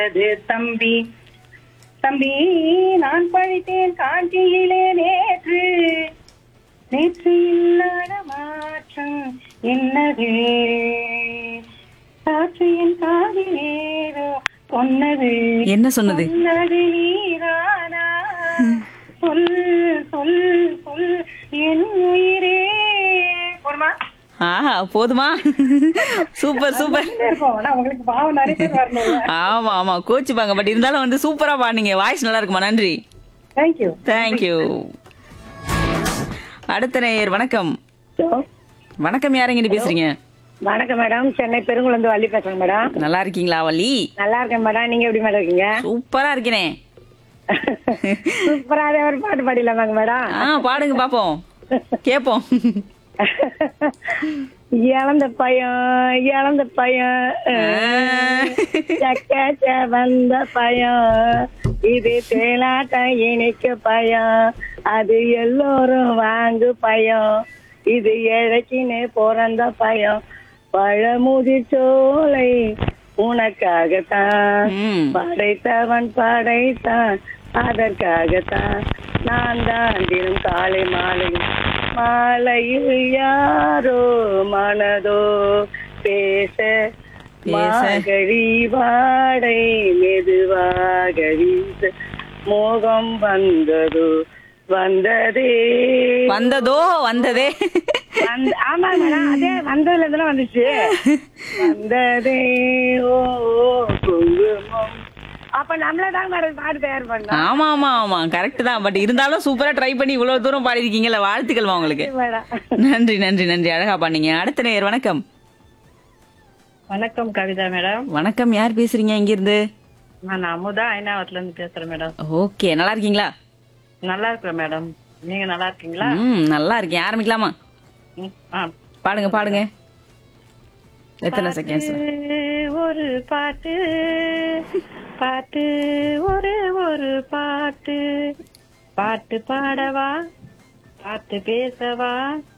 அது தம்பி தம்பி நான் படித்தேன் காஞ்சியிலே நேற்று நேற்று இல்லாத மாற்றம் என்னது காற்று என் காதிலேதோ சொன்னது என்ன சொன்னது சொன்னது நீரானா சொல் சொல் சொல் என் உயிரே போடுமா ஆஹா போதுமா சூப்பர் சூப்பர் இருக்கும் ஆனா உங்களுக்கு பாவம் நிறைய பேர் வரணும்ல ஆமா ஆமா கோச்சுப்பாங்க பட் இருந்தாலும் வந்து சூப்பரா பாடுனீங்க வாய்ஸ் நல்லா இருக்குமா நன்றி தேங்க்யூ தேங்க்யூ அடுத்த நேயர் வணக்கம் வணக்கம் யாரங்கிட்டு பேசுறீங்க வணக்கம் மேடம் சென்னை பெருங்குளந்து வள்ளி பேசுறேன் மேடம் நல்லா இருக்கீங்களா வள்ளி நல்லா இருக்கேன் மேடம் நீங்க எப்படி மேடம் இருக்கீங்க சூப்பரா இருக்கிறேன் சூப்பரா அதே ஒரு பாட்டு பாடிடலாமாங்க மேடம் ஆ பாடுங்க பாப்போம் கேப்போம் இழந்த பயம் இழந்த பயம் சக்க வந்த பயம் இது தேலாட்டம் இனிக்க பயம் அது எல்லோரும் வாங்கு பயம் இது இழக்கின்னு பிறந்த பயம் பழமுதிர் சோலை உனக்காகத்தான் ம். படைத்தவன் படைத்தான் அதற்காகத்தான் நான் தான் தினம் காலை மாலை மாலையில் யாரோ மனதோ பேச பேச. மாகழி வாடை மெதுவாக வீச மோகம் வந்ததோ வந்ததே வந்ததோ வந்ததே வந்து- ஆமா மேடம் அதே வந்ததுல இருந்து வந்துச்சு வந்ததே ஓ ஓ, குங்குமம் அப்ப நம்மள தான் மேடம் பாடு தயார் பண்ணோம் ஆமா ஆமா ஆமா கரெக்ட் தான் பட் இருந்தாலும் சூப்பரா ட்ரை பண்ணி இவ்வளவு தூரம் பாடிருக்கீங்கல்ல வாழ்த்துக்கள்மா உங்களுக்கு மேடம் நன்றி நன்றி நன்றி அழகா பண்ணீங்க அடுத்த நேயர் வணக்கம் வணக்கம் கவிதா மேடம் வணக்கம் யார் பேசுறீங்க இங்க இருந்து நான் அமுதா ஐநாவத்துல இருந்து பேசுறேன் மேடம் ஓகே நல்லா இருக்கீங்களா நல்லா இருக்கிறேன் மேடம் நீங்க நல்லா இருக்கீங்களா ம் நல்லா இருக்கேன் ஆரம்பிக்கலாமா ம், ஆ. பாடுங்க பாடுங்க எத்தனை செகண்ட்ஸ் பாட்டு ஒரு பாட்டு பாட்டு ஒரு ஒரு பாட்டு பாட்டு பாடவா பாட்டு பேசவா